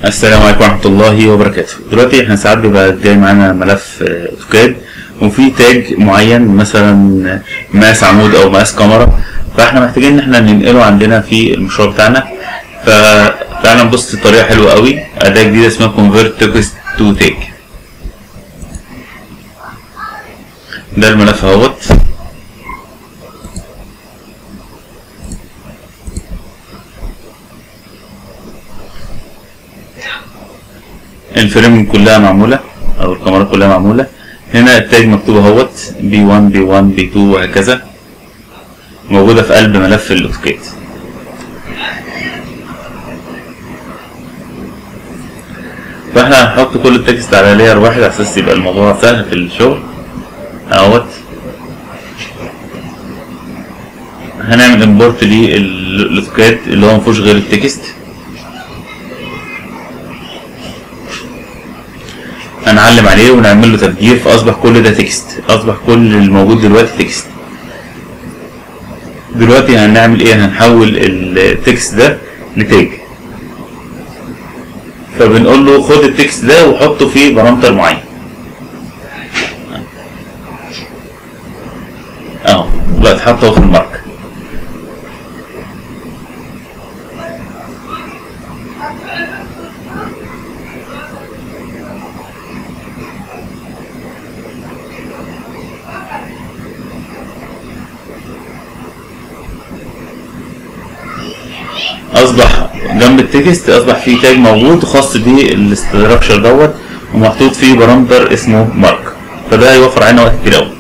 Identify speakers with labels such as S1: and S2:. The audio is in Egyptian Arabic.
S1: السلام عليكم ورحمة الله وبركاته دلوقتي احنا ساعات بيبقى جاي معانا ملف آه، اوتوكاد وفي تاج معين مثلا مقاس عمود او مقاس كاميرا فاحنا محتاجين ان احنا ننقله عندنا في المشروع بتاعنا فتعالى نبص لطريقة حلوة قوي أداة جديدة اسمها convert text to tag ده الملف اهوت الفريم كلها معمولة أو الكاميرات كلها معمولة هنا التاج مكتوب اهوت بي 1 بي 1 بي 2 وهكذا موجودة في قلب ملف الأوتوكاد فاحنا هنحط كل التكست على لاير واحد على اساس يبقى الموضوع سهل في الشغل اهوت هنعمل امبورت للاوتوكاد اللي هو مفيهوش غير التكست هنعلم عليه ونعمل له تفجير فاصبح كل ده تكست اصبح كل الموجود دلوقتي تكست دلوقتي هنعمل ايه هنحول التكست ده لتاج فبنقول له خد التكست ده وحطه في بارامتر معين اهو بقى اتحط اهو في المارك اصبح جنب التكست اصبح فيه تاج موجود خاص بالاستراكشر دوت ومحطوط فيه بارامتر اسمه مارك فده هيوفر علينا وقت كتير قوي